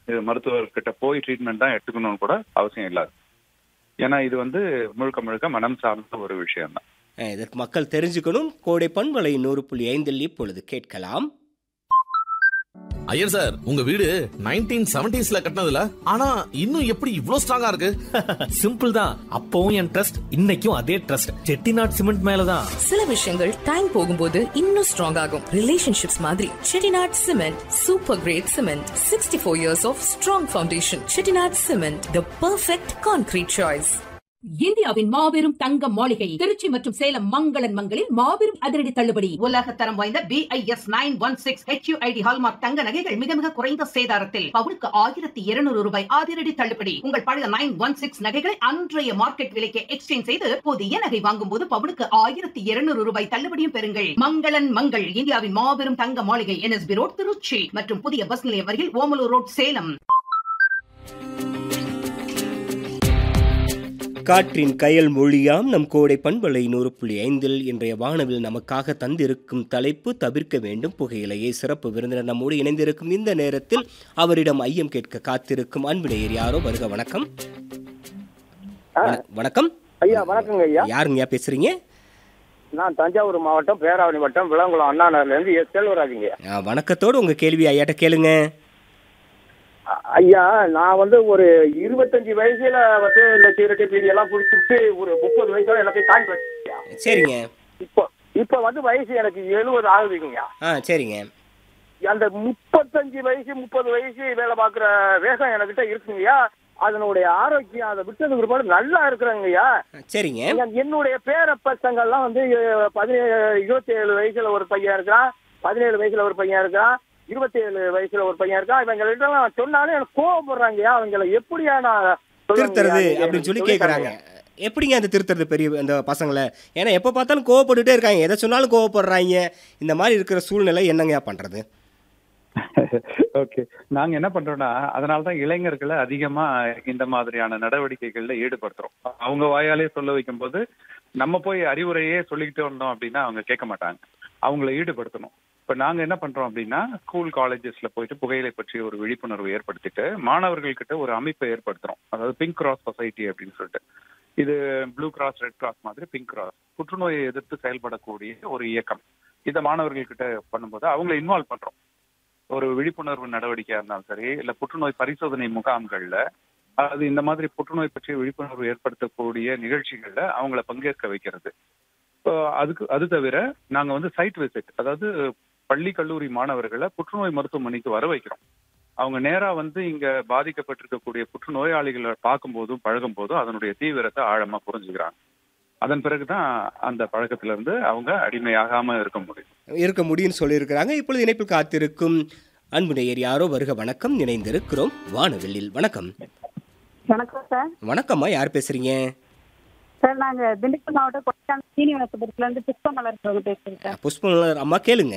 இது மருத்துவர்கிட்ட போய் ட்ரீட்மெண்ட் தான் எடுத்துக்கணும்னு கூட அவசியம் இல்லாது ஏன்னா இது வந்து முழுக்க முழுக்க மனம் சார்ந்த ஒரு விஷயம் தான் அஹ், இதற்கு மக்கள் தெரிஞ்சுக்கணும் கோடை பண்பலை நூறு புள்ளி ஐந்தில் இப்பொழுது கேட்கலாம் ஐயர் சார் உங்க வீடு நைன்டீன் செவன்டிஸ்ல கட்டினதுல ஆனா இன்னும் எப்படி இவ்ளோ ஸ்ட்ராங்கா இருக்கு சிம்பிள் தான் அப்பவும் என் ட்ரஸ்ட் இன்னைக்கும் அதே ட்ரஸ்ட் செட்டிநாட் சிமெண்ட் மேலதான் சில விஷயங்கள் டைம் போகும்போது இன்னும் ஸ்ட்ராங் ஆகும் ரிலேஷன்ஷிப்ஸ் மாதிரி Chettinad cement super grade cement sixty four years of strong foundation Chettinad cement the perfect concrete choice இந்தியாவின் மாபெரும் தங்க மாளிகை திருச்சி மற்றும் சேலம் மங்களன் மங்களில் மாபெரும் அதிரடி தள்ளுபடி உலக தரம் வாய்ந்த BIS nine one six HUID hallmark தங்க நகைகள் மிக மிக குறைந்த சேதாரத்தில் பவுனுக்கு ஆயிரத்தி இருநூறு ரூபாய் அதிரடி தள்ளுபடி உங்கள் பழைய நைன் ஒன் சிக்ஸ் நகைகளை அன்றைய மார்க்கெட் விலைக்கு எக்ஸ்சேஞ்ச் செய்து புதிய நகை வாங்கும் போது பவுனுக்கு ஆயிரத்தி இருநூறு ரூபாய் தள்ளுபடியும் பெறுங்கள் மங்களன் மங்கள் இந்தியாவின் மாபெரும் தங்க மாளிகை என்எஸ்பி ரோட் திருச்சி மற்றும் புதிய பஸ் நிலையம் அருகில் ஓமலூர் ரோட் சேலம் காற்றின் கயல் மொழியாம் நம் கோடை பண்பலை நூறு புள்ளி ஐந்தில் இன்றைய வானவில் நமக்காக தந்திருக்கும் தலைப்பு தவிர்க்க வேண்டும் புகையிலையை சிறப்பு விருந்தினர் நம்மோடு இணைந்திருக்கும் இந்த நேரத்தில் அவரிடம் ஐயம் கேட்க காத்திருக்கும் அன்பினையர் யாரோ வருக வணக்கம் வண- வணக்கம் ஐயா வணக்கங்க ஐயா யாருங்கய்யா பேசுறீங்க நான் தஞ்சாவூர் மாவட்டம் பேராவணி வட்டம் விளங்குளம் அண்ணா நகர்ல இருந்து எஸ் செல்வராஜுங்க ஐயா. ஆ, வணக்கத்தோடு உங்க கேள்வி ஐயாட்ட கேளுங்க அ- ஐயா நான் வந்து ஒரு இருபத்தஞ்சு வயசுல வந்து இந்த சிகரெட்டு பீடி எல்லாம் குடிச்சிட்டு ஒரு முப்பது வயசுல எல்லாத்தையும் தாண்டி வச்சிருக்கேன் சரிங்க இப்போ இப்போ வந்து வயசு எனக்கு எழுபது ஆகுதுங்கய்யா ஆ சரிங்க அந்த முப்பத்தஞ்சு வயசு முப்பது வயசு வேலை பார்க்குற வேகம் என்கிட்ட இருக்குங்கய்யா அதனுடைய ஆரோக்கியம் அதை விட்டதுக்கு பிற்பாடு நல்லா இருக்கிறாங்கய்யா சரிங்க எங்க- என்னுடைய பேர பசங்கள்லாம் வந்து பதினேழு இருபத்தி ஏழு வயசுல ஒரு பையன் இருக்கான் பதினேழு வயசுல ஒரு பையன் இருக்கான் இருபத்தி ஏழு வயசுல ஒரு பையன் இருக்கான் இவங்க எல்லாம் சொன்னாலும் எனக்கு கோவப்படுறாங்கய்யா அவங்கள எப்படியா நான் சொல்லுங்கய்யா? திருத்துறது நீங்க அப்படின்னு சொல்லி சொல்லி கேட்குறாங்க எப்படிங்க அந்த திருத்துறது பெரிய அந்த பசங்களை ஏன்னா எப்போ பார்த்தாலும் கோவப்பட்டுட்டே இருக்காங்க எதை சொன்னாலும் கோவப்படுறாங்க இந்த மாதிரி இருக்கிற சூழ்நிலை என்னங்கய்யா பண்ணுறது ஓகே நாங்க என்ன பண்றோம்னா அதனால தான் இளைஞர்களை அதிகமா இந்த மாதிரியான நடவடிக்கைகள்ல ஈடுபடுத்துறோம் அவங்க வாயாலே சொல்ல வைக்கும்போது நம்ம போய் அறிவுரையே சொல்லிக்கிட்டு வந்தோம் அப்படின்னா அவங்க கேட்க மாட்டாங்க அவங்கள ஈடுபடுத்தணும் இப்ப நாங்க என்ன பண்றோம் அப்படின்னா ஸ்கூல் காலேஜஸ்ல போயிட்டு புகையிலை பற்றி ஒரு விழிப்புணர்வு ஏற்படுத்திட்டு மாணவர்கள் கிட்ட ஒரு அமைப்பை ஏற்படுத்துறோம் அதாவது பிங்க் கிராஸ் சொசைட்டி அப்படின்னு சொல்லிட்டு இது ப்ளூ கிராஸ் ரெட் கிராஸ் மாதிரி பிங்க் கிராஸ் புற்றுநோயை எதிர்த்து செயல்படக்கூடிய ஒரு இயக்கம் இதை மாணவர்கள் கிட்ட பண்ணும்போது அவங்களை இன்வால்வ் பண்றோம் ஒரு விழிப்புணர்வு நடவடிக்கையா இருந்தாலும் சரி இல்ல புற்றுநோய் பரிசோதனை முகாம்கள்ல அது இந்த மாதிரி புற்றுநோய் பற்றிய விழிப்புணர்வு ஏற்படுத்தக்கூடிய நிகழ்ச்சிகள்ல அவங்கள பங்கேற்க வைக்கிறது இப்போ அதுக்கு அது தவிர நாங்க வந்து சைட் விசிட் அதாவது பள்ளி கல்லூரி மாணவர்களை புற்றுநோய் மருத்துவமனைக்கு வர வைக்கிறோம் அவங்க நேரா வந்து இங்க பாதிக்கப்பட்டிருக்கக்கூடிய புற்றுநோயாளிகளை பார்க்கும்போதும் பழகும் போதும் அதனுடைய தீவிரத்தை ஆழமா புரிஞ்சுக்கிறாங்க அதன் பிறகுதான் அந்த பழக்கத்துல இருந்து அவங்க அடிமையாகாம இருக்க முடியும் இருக்க முடியும்னு சொல்லியிருக்கிறாங்க இப்பொழுது இணைப்பில் காத்திருக்கும் அன்பு நேயர் யாரோ வருக வணக்கம் இணைந்திருக்கிறோம் வானவெளியில் வணக்கம் வணக்கம் சார் வணக்கம்மா யார் பேசுறீங்க சார் நாங்க திண்டுக்கல் மாவட்டம் கொடைக்கானல் சீனிவாசபுரத்துல இருந்து புஷ்பமலர் அவங்க பேசுறோம் சார் புஷ்பமலர் அம்மா கேளுங்க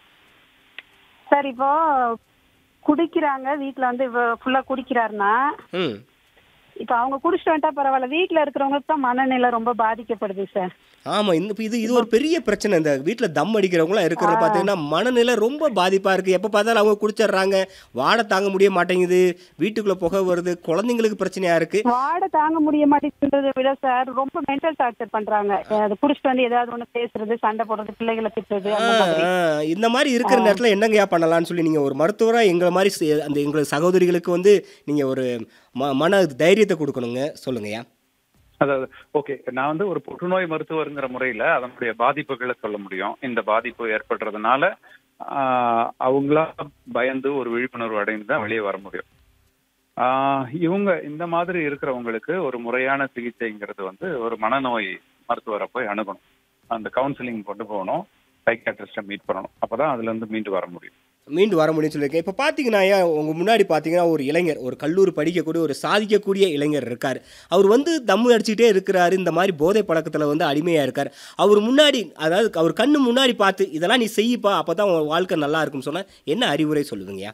சார் இப்போ குடிக்கிறாங்க வீட்ல வந்து ஃபுல்லா குடிக்கிறாருன்னா ம் இப்போ அவங்க குடிச்சிட்டு வந்துட்டா பரவாயில்ல வீட்ல இருக்கிறவங்களுக்கு தான் மனநிலை ரொம்ப பாதிக்கப்படுது சார் ஆமாம் இந்த இது இது ஒரு பெரிய பிரச்சனை இந்த வீட்டில் தம் அடிக்கிறவங்களாம் இருக்கிறத பார்த்தீங்கன்னா மனநிலை ரொம்ப பாதிப்பாக இருக்குது எப்போ பார்த்தாலும் அவங்க குடிச்சிடுறாங்க வாடை தாங்க முடிய மாட்டேங்குது வீட்டுக்குள்ளே புகை வருது குழந்தைங்களுக்கு பிரச்சனையாக இருக்குது வாட தாங்க முடிய மாட்டேங்கிறத விட சார் ரொம்ப மென்டல் டார்ச்சர் பண்றாங்க அது குடிச்சிட்டு வந்து ஏதாவது ஒண்ணு பேசுறது சண்டை போடுறது பிள்ளைகளை திட்டுறது அந்த மாதிரி இந்த மாதிரி இருக்கிற நேரத்தில் என்னங்கய்யா பண்ணலாம்னு சொல்லி நீங்கள் ஒரு மருத்துவராக எங்களை மாதிரி செ- அந்த எங்கள் சகோதரிகளுக்கு வந்து நீங்கள் ஒரு ம மன தைரியத்தை கொடுக்கணுங்க சொல்லுங்கய்யா அதாவது ஓகே நான் வந்து ஒரு புற்றுநோய் மருத்துவருங்கிற முறையில அதனுடைய பாதிப்புகளை சொல்ல முடியும் இந்த பாதிப்பு ஏற்படுறதுனால ஆஹ், அவங்களா பயந்து ஒரு விழிப்புணர்வு அடைந்து தான் வெளியே வர முடியும் ஆஹ், இவங்க இந்த மாதிரி இருக்கிறவங்களுக்கு ஒரு முறையான சிகிச்சைங்கிறது வந்து ஒரு மனநோய் மருத்துவரை போய் அணுகணும் அந்த கவுன்சிலிங் கொண்டு போகணும் சைக்காட்ரிஸ்டை மீட் பண்ணணும் அப்பதான் அதுல இருந்து மீண்டு வர முடியும் மீண்டு வர முடியும்னு சொல்லியிருக்கேன் இப்போ பார்த்தீங்கன்னா ஏன் உங்கள் முன்னாடி பார்த்தீங்கன்னா ஒரு இளைஞர் ஒரு கல்லூரி படிக்கக்கூடிய ஒரு சாதிக்கக்கூடிய இளைஞர் இருக்கார் அவர் வந்து தம்மு அடிச்சுக்கிட்டே இருக்கிறாரு இந்த மாதிரி போதை பழக்கத்தில் வந்து அடிமையாக இருக்கார் அவர் முன்னாடி அதாவது அவர் கண்ணு முன்னாடி பார்த்து இதெல்லாம் நீ செய்யப்பா அப்போ தான் உன் வாழ்க்கை நல்லா இருக்கும்னு சொன்னால் என்ன அறிவுரை சொல்லுவீங்கய்யா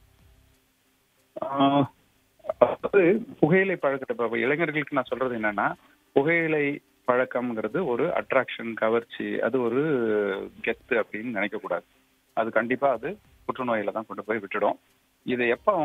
ஆஹ் அதாவது புகையிலை பழக்கத்தை இப்ப இளைஞர்களுக்கு நான் சொல்றது என்னன்னா புகையிலை பழக்கம்ங்கிறது ஒரு அட்ராக்ஷன் கவர்ச்சி அது ஒரு கெத்து அப்படின்னு நினைக்க கூடாது அது கண்டிப்பா அது புற்றுநோயில தான் கொண்டு போய் விட்டுடும் இதை எப்ப அவங்க